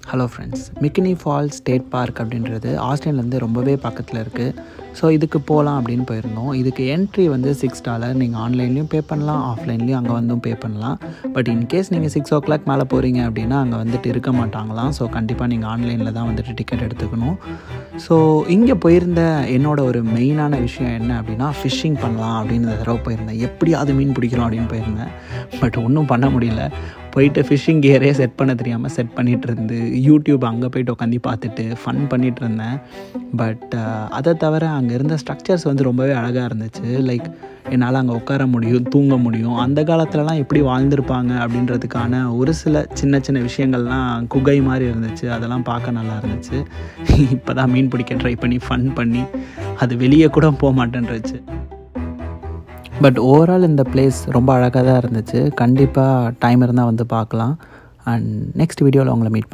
hello friends மிக்கினி falls state park அப்படின்றது ஆஸ்திரேலியாலேருந்து ரொம்பவே பக்கத்தில் இருக்குது ஸோ இதுக்கு போகலாம் அப்படின்னு போயிருந்தோம் இதுக்கு என்ட்ரி வந்து சிக்ஸ் டாலர் நீங்கள் ஆன்லைன்லேயும் பே பண்ணலாம் ஆஃப்லைன்லேயும் அங்கே வந்தும் பே பண்ணலாம் பட் இன்கேஸ் நீங்கள் சிக்ஸ் ஓ கிளாக் மேலே போகிறீங்க அப்படின்னா அங்கே வந்துட்டு இருக்க மாட்டாங்களாம் ஸோ கண்டிப்பாக நீங்கள் ஆன்லைனில் தான் வந்துட்டு டிக்கெட் எடுத்துக்கணும் ஸோ இங்கே போயிருந்த என்னோட ஒரு மெயினான விஷயம் என்ன அப்படின்னா ஃபிஷ்ஷிங் பண்ணலாம் அப்படின்னு இந்த தடவை போயிருந்தேன் எப்படியாவது மீன் பிடிக்கிறோம் அப்படின்னு போயிருந்தேன் பட் ஒன்றும் பண்ண முடியல போயிட்டு ஃபிஷ்ஷிங் கியரே செட் பண்ண தெரியாமல் செட் பண்ணிகிட்டு இருந்து யூடியூப் அங்கே போயிட்டு உட்காந்து பார்த்துட்டு ஃபன் பண்ணிகிட்டு இருந்தேன் பட் அதை தவிர அங்கே இருந்த ஸ்ட்ரக்சர்ஸ் வந்து ரொம்பவே அழகாக இருந்துச்சு லைக் என்னால் அங்கே உட்கார முடியும் தூங்க முடியும் அந்த காலத்துலலாம் எப்படி வாழ்ந்திருப்பாங்க அப்படின்றதுக்கான ஒரு சில சின்ன சின்ன விஷயங்கள்லாம் குகை மாதிரி இருந்துச்சு அதெல்லாம் பார்க்க நல்லா இருந்துச்சு இப்போ தான் மீன் பிடிக்க ட்ரை பண்ணி ஃபன் பண்ணி அது வெளியே கூட போக மாட்டேன்ருச்சு பட் ஓவரால் இந்த பிளேஸ் ரொம்ப அழகாக தான் இருந்துச்சு கண்டிப்பாக டைம் இருந்தால் வந்து பார்க்கலாம் அண்ட் நெக்ஸ்ட் வீடியோவில் உங்களை மீட் பண்ண